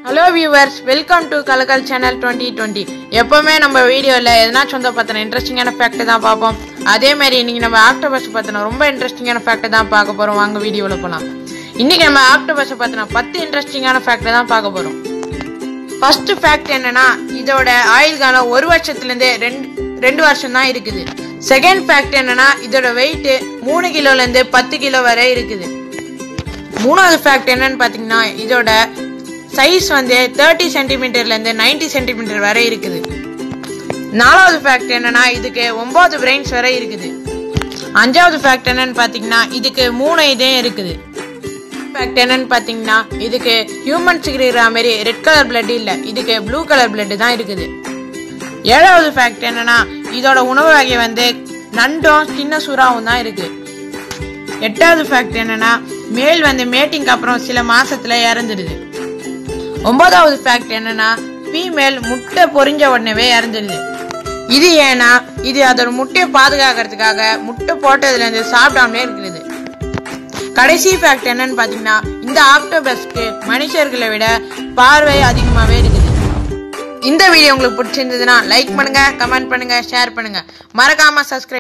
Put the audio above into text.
hello viewers welcome to Kalakkal channel twenty twenty எப்போவுமே நம்ம வீடியோவில் எதனா சொந்த பற்றின இன்ட்ரெஸ்டிங்கான ஃபேக்ட் தான் பார்ப்போம் அதே மாதிரி இன்னைக்கு நம்ம ஆக்டோபஸ் பற்றின ரொம்ப இன்ட்ரெஸ்டிங்கான ஃபேக்ட் தான் பார்க்க போகிறோம் வாங்க வீடியோவில் போகலாம் இன்னைக்கு நம்ம ஆக்டோபஸை பற்றின பத்து இன்ட்ரெஸ்டிங்கான ஃபேக்ட் தான் பார்க்க போகிறோம் ஃபர்ஸ்ட் ஃபேக்ட் என்னன்னா இதோட ஆயுள் காலம் ஒரு வருஷத்துலேருந்து ரெண்டு ரெண்டு வருஷம் தான் இருக்குது செகண்ட் ஃபேக்ட் என்னன்னா இதோட வெயிட் மூணு கிலோலேருந்து பத்து கிலோ வரை இருக்குது மூணாவது ஃபேக்ட் என்னன்னு பார்த்தீங்கன்னா இதோட சைஸ் வந்து தேர்ட்டி சென்டிமீட்டர்லேருந்து நைன்டி சென்டிமீட்டர் வரை இருக்குது நாலாவது ஃபேக்ட் என்னன்னா இதுக்கு ஒன்பது பிரெயின்ஸ் வரை இருக்குது அஞ்சாவது ஃபேக்ட் என்னன்னு பார்த்தீங்கன்னா இதுக்கு மூணு இதயம் இருக்குது ஃபேக்ட் என்னன்னு பார்த்தீங்கன்னா இதுக்கு ஹியூமன்ஸுக்கு இருக்கிற மாதிரி ரெட் கலர் பிளட் இல்லை இதுக்கு ப்ளூ கலர் பிளட் தான் இருக்குது ஏழாவது ஃபேக்ட் என்னன்னா இதோட உணவு வகை வந்து நண்டும் சின்ன சுறாவும் தான் இருக்கு எட்டாவது ஃபேக்ட் என்னன்னா மேல் வந்து மேட்டிங்க்கு அப்புறம் சில மாசத்துல இறந்துடுது ஒன்பதாவது ஃபேக்ட் என்னன்னா ஃபீமேல் முட்டை பொரிஞ்ச உடனேவே இறந்துடுது இது ஏன்னா இது அதோட முட்டையை பாதுகாக்கிறதுக்காக முட்டை போட்டதுல இருந்து சாப்பிடாமலே இருக்கிறது கடைசி ஃபேக்ட் என்னன்னு பாத்தீங்கன்னா இந்த ஆக்டோபஸ்க்கு மனுஷர்களை விட பார்வை அதிகமாகவே இருக்குது இந்த வீடியோ உங்களுக்கு பிடிச்சிருந்ததுன்னா லைக் பண்ணுங்க கமெண்ட் பண்ணுங்க ஷேர் பண்ணுங்க மறக்காம சப்ஸ்கிரைப்